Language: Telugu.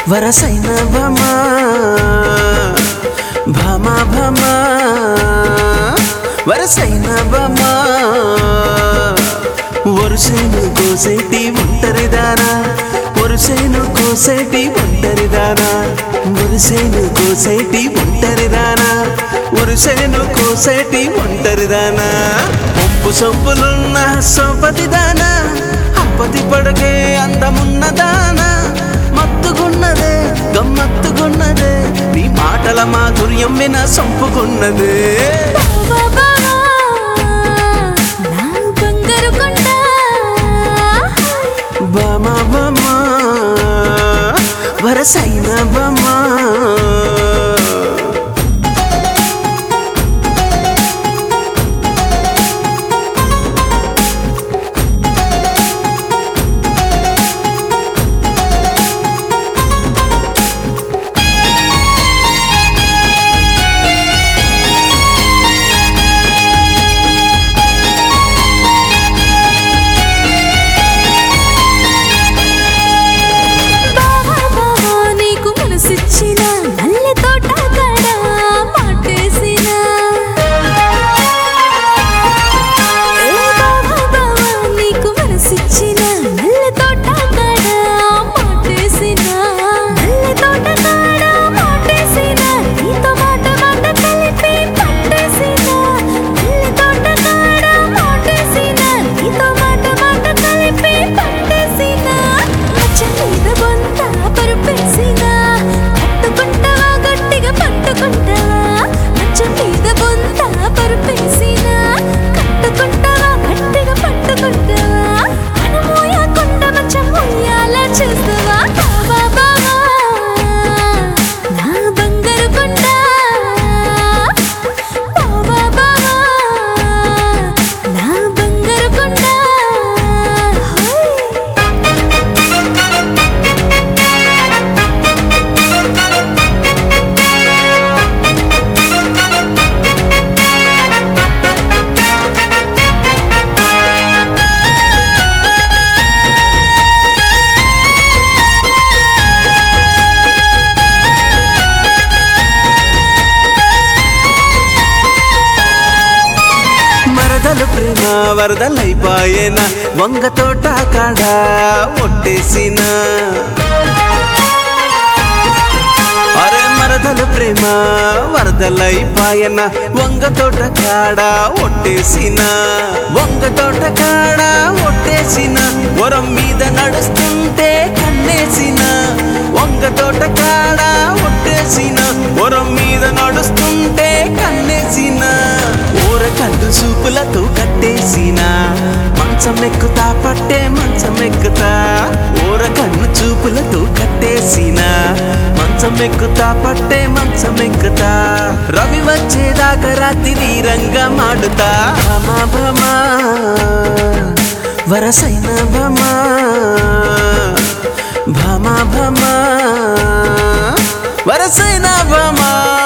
వరసైన భమా భమా భమా వరసైన భమా వరుసైను కోసేటి ఒంటరిదానా వరుసైను కోసేటి ఒంటరిదానా వరుసైను కోసేటి ఒంటరిదానా వరుసైను కోసేటి ఒంటరిదానా ఒప్పు సొప్పులున్న సోపతిదానా అప్పతి పడకే అందమున్నదానా మత్తుగున్నదే గమ్మత్తుగున్నదే నీ మాటల మాధుర్యం విన సంపుకున్నదే బావా నా బంగారు కొండ బామా బామా వరసైన బామా బావా బావా నీకు మనసిచ్చిన మల్లె తోట కాడ మాటేసిన ఏ బావా బావా నీకు మనసిచ్చిన మల్లె తోట కాడ మాటేసిన మల్లె తోట కాడ మాటేసిన నీతో మాట మాట కలిపి పట్టేసిన మల్లె తోట కాడ మాటేసిన నీతో మాట మాట కలిపి పట్టేసిన మచ్చ మీద బొంత పరుపేసిన పట్టుకుంటావా గట్టిగా పట్టుకుంటావా మచ్చ మీద బొంత పరుపేసిన కట్టుకుంటావా గట్టిగా పట్టుకుంటావా అనుమోయకుండా మచ్చ మొయ్యాల చేస్తావా బావా బావా నా బంగారు కొండ బావా బావా నా బంగారు కొండ హోయ్ మరదలు ప్రేమ వరదలైపాయేన వంగ తోట కాడ ఒట్టేసిన అరే మరదలు ప్రేమ వరదలైపాయన వంగ తోట కాడ ఒట్టేసిన వంగ తోట కాడ ఒట్టేసిన వరం మీద నడుస్తుంటే కన్నేసిన వంగ తోట కాడ ఒట్టేసిన వరం మీద నడుస్తుంటే కన్నేసిన ఊర కళ్ళు చూపులతో కట్టేసిన మంచం ఎక్కుతా పట్టే మంచం ఎక్కుతా ఊర కన్ను చూపులతో కట్టేసిన మంచం ఎక్కుతా పట్టే మంచం ఎక్కుతా రవి వచ్చేదాకా రాత్రి నీరంగా మాడుతా భమా భమా వరసైన భమా భమా భమా వరసైన భమా